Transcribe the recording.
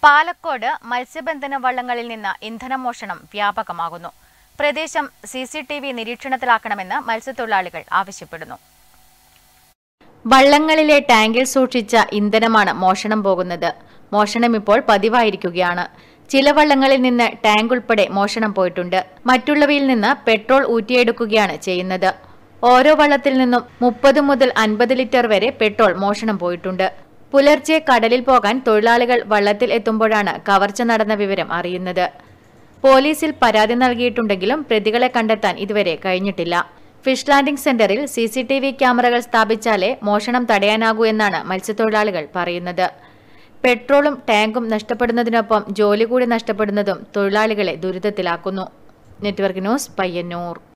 പാലക്കോട് മത്സ്യബന്ധന വള്ളങ്ങളിൽ നിന്ന് ഇന്ധനമോഷണം വ്യാപകമാകുന്നു പ്രദേശം സി സി ടി വി നിരീക്ഷണത്തിലാക്കണമെന്ന് മത്സ്യത്തൊഴിലാളികൾ ആവശ്യപ്പെടുന്നു വള്ളങ്ങളിലെ ടാങ്കിൽ സൂക്ഷിച്ച ഇന്ധനമാണ് മോഷണം പോകുന്നത് മോഷണം ഇപ്പോൾ പതിവായിരിക്കുകയാണ് ചില വള്ളങ്ങളിൽ നിന്ന് ടാങ്ക് ഉൾപ്പെടെ മോഷണം പോയിട്ടുണ്ട് മറ്റുള്ളവയിൽ നിന്ന് പെട്രോൾ ഊറ്റിയെടുക്കുകയാണ് ചെയ്യുന്നത് ഓരോ വള്ളത്തിൽ നിന്നും മുപ്പത് മുതൽ അൻപത് ലിറ്റർ വരെ പെട്രോൾ മോഷണം പോയിട്ടുണ്ട് പുലർച്ചെ കടലിൽ പോകാൻ തൊഴിലാളികൾ വള്ളത്തിൽ എത്തുമ്പോഴാണ് കവർച്ച നടന്ന വിവരം അറിയുന്നത് പോലീസിൽ പരാതി നൽകിയിട്ടുണ്ടെങ്കിലും പ്രതികളെ കണ്ടെത്താൻ ഇതുവരെ കഴിഞ്ഞിട്ടില്ല ഫിഷ് ലാൻഡിംഗ് സെന്ററിൽ സി സി ടി വി ക്യാമറകൾ സ്ഥാപിച്ചാലേ മോഷണം തടയാനാകൂ എന്നാണ് മത്സ്യത്തൊഴിലാളികൾ പറയുന്നത് പെട്രോളും ടാങ്കും നഷ്ടപ്പെടുന്നതിനൊപ്പം ജോലി കൂടി നഷ്ടപ്പെടുന്നതും തൊഴിലാളികളെ ദുരിതത്തിലാക്കുന്നു നെറ്റ്വർക്ക് ന്യൂസ് പയ്യന്നൂർ